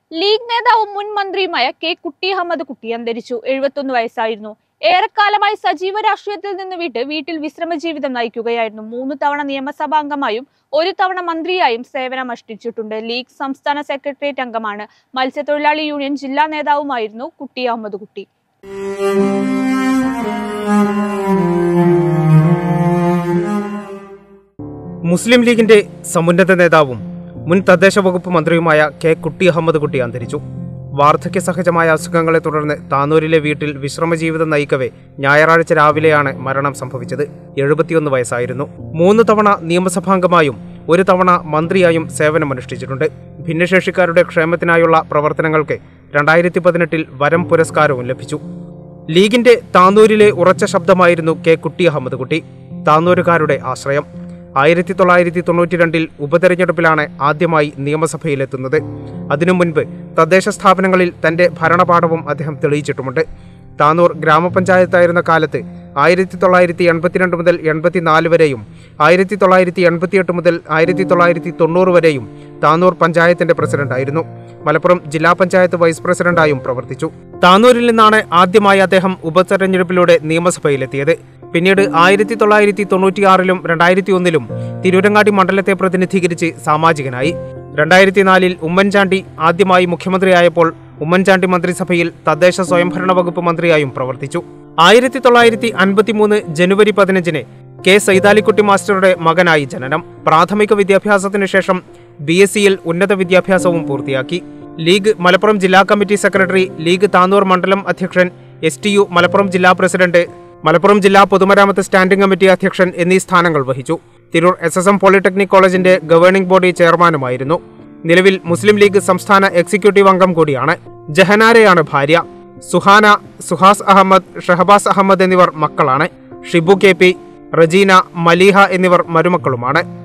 league നേതാവും മുൻ മന്ത്രിയുമായ കെ കുട്ടി അഹമ്മദ് കുട്ടി അന്തരിച്ചു എഴുപത്തൊന്ന് വയസ്സായിരുന്നു ഏറെക്കാലമായി സജീവ രാഷ്ട്രീയത്തിൽ നിന്ന് വിട്ട് വീട്ടിൽ വിശ്രമ ജീവിതം നയിക്കുകയായിരുന്നു മൂന്ന് തവണ നിയമസഭാംഗമായും ഒരു തവണ മന്ത്രിയായും സേവനമനുഷ്ഠിച്ചിട്ടുണ്ട് ലീഗ് സംസ്ഥാന സെക്രട്ടേറിയറ്റ് അംഗമാണ് മത്സ്യത്തൊഴിലാളി യൂണിയൻ ജില്ലാ നേതാവുമായിരുന്നു കുട്ടി അഹമ്മദ് കുട്ടി മുസ്ലിം ലീഗിന്റെ സമുന്നത നേതാവും മുൻ തദ്ദേശ വകുപ്പ് മന്ത്രിയുമായ കെ കുട്ടി അഹമ്മദ് കുട്ടി അന്തരിച്ചു വാർദ്ധക്യ സഹജമായ അസുഖങ്ങളെ തുടർന്ന് താനൂരിലെ വീട്ടിൽ വിശ്രമജീവിതം നയിക്കവേ ഞായറാഴ്ച രാവിലെയാണ് മരണം സംഭവിച്ചത് എഴുപത്തിയൊന്ന് വയസ്സായിരുന്നു മൂന്ന് തവണ നിയമസഭാംഗമായും ഒരു തവണ മന്ത്രിയായും സേവനമനുഷ്ഠിച്ചിട്ടുണ്ട് ഭിന്നശേഷിക്കാരുടെ ക്ഷേമത്തിനായുള്ള പ്രവർത്തനങ്ങൾക്ക് രണ്ടായിരത്തി പതിനെട്ടിൽ വരം പുരസ്കാരവും ലഭിച്ചു ലീഗിന്റെ താനൂരിലെ ഉറച്ച ശബ്ദമായിരുന്നു കെ കുട്ടി അഹമ്മദ് കുട്ടി താനൂരുകാരുടെ ആശ്രയം ആയിരത്തി തൊള്ളായിരത്തി തൊണ്ണൂറ്റി രണ്ടിൽ ഉപതെരഞ്ഞെടുപ്പിലാണ് ആദ്യമായി നിയമസഭയിലെത്തുന്നത് അതിനു മുൻപ് തദ്ദേശ സ്ഥാപനങ്ങളിൽ തന്റെ ഭരണപാഠവും അദ്ദേഹം തെളിയിച്ചിട്ടുമുണ്ട് താനൂർ ഗ്രാമപഞ്ചായത്തായിരുന്ന കാലത്ത് ആയിരത്തി തൊള്ളായിരത്തി എൺപത്തിരണ്ട് മുതൽ എൺപത്തിനാല് വരെയും ആയിരത്തി തൊള്ളായിരത്തി എൺപത്തിയെട്ട് മുതൽ ആയിരത്തി തൊള്ളായിരത്തി തൊണ്ണൂറ് വരെയും താനൂർ പഞ്ചായത്തിന്റെ പ്രസിഡന്റായിരുന്നു മലപ്പുറം ജില്ലാ പഞ്ചായത്ത് വൈസ് പ്രസിഡന്റായും പ്രവർത്തിച്ചു താനൂരിൽ നിന്നാണ് ആദ്യമായി അദ്ദേഹം ഉപതെരഞ്ഞെടുപ്പിലൂടെ നിയമസഭയിലെത്തിയത് പിന്നീട് ആയിരത്തി തൊള്ളായിരത്തി തൊണ്ണൂറ്റിയാറിലും രണ്ടായിരത്തി ഒന്നിലും തിരൂരങ്ങാടി മണ്ഡലത്തെ പ്രതിനിധീകരിച്ച് സാമാജികനായി രണ്ടായിരത്തി നാലിൽ ഉമ്മൻചാണ്ടി ആദ്യമായി മുഖ്യമന്ത്രിയായപ്പോൾ ഉമ്മൻചാണ്ടി മന്ത്രിസഭയിൽ തദ്ദേശ സ്വയംഭരണ വകുപ്പ് മന്ത്രിയായും പ്രവർത്തിച്ചു ആയിരത്തി തൊള്ളായിരത്തി അൻപത്തിമൂന്ന് ജനുവരി പതിനഞ്ചിന് കെ സൈതാലിക്കുട്ടി മാസ്റ്ററുടെ മകനായി ജനനം പ്രാഥമിക വിദ്യാഭ്യാസത്തിനു ശേഷം ബി എസ് സിയിൽ ഉന്നത വിദ്യാഭ്യാസവും പൂർത്തിയാക്കി ലീഗ് മലപ്പുറം ജില്ലാ കമ്മിറ്റി സെക്രട്ടറി ലീഗ് താനൂർ മണ്ഡലം അധ്യക്ഷൻ എസ് ടി യു മലപ്പുറം ജില്ലാ പ്രസിഡന്റ് മലപ്പുറം ജില്ലാ പൊതുമരാമത്ത് സ്റ്റാൻഡിംഗ് കമ്മിറ്റി അധ്യക്ഷൻ എന്നീ സ്ഥാനങ്ങൾ വഹിച്ചു Tirur S S M polytechnic കോളേജിന്റെ ഗവേണിംഗ് ബോഡി ചെയർമാനുമായിരുന്നു നിലവിൽ മുസ്ലിം ലീഗ് സംസ്ഥാന എക്സിക്യൂട്ടീവ് അംഗം കൂടിയാണ് ജഹനാരയാണ് ഭാര്യ സുഹാന സുഹാസ് അഹമ്മദ് ഷഹബാസ് അഹമ്മദ് എന്നിവർ മക്കളാണ് ഷിബു കെ പി റജീന മലീഹ എന്നിവർ മരുമക്കളുമാണ്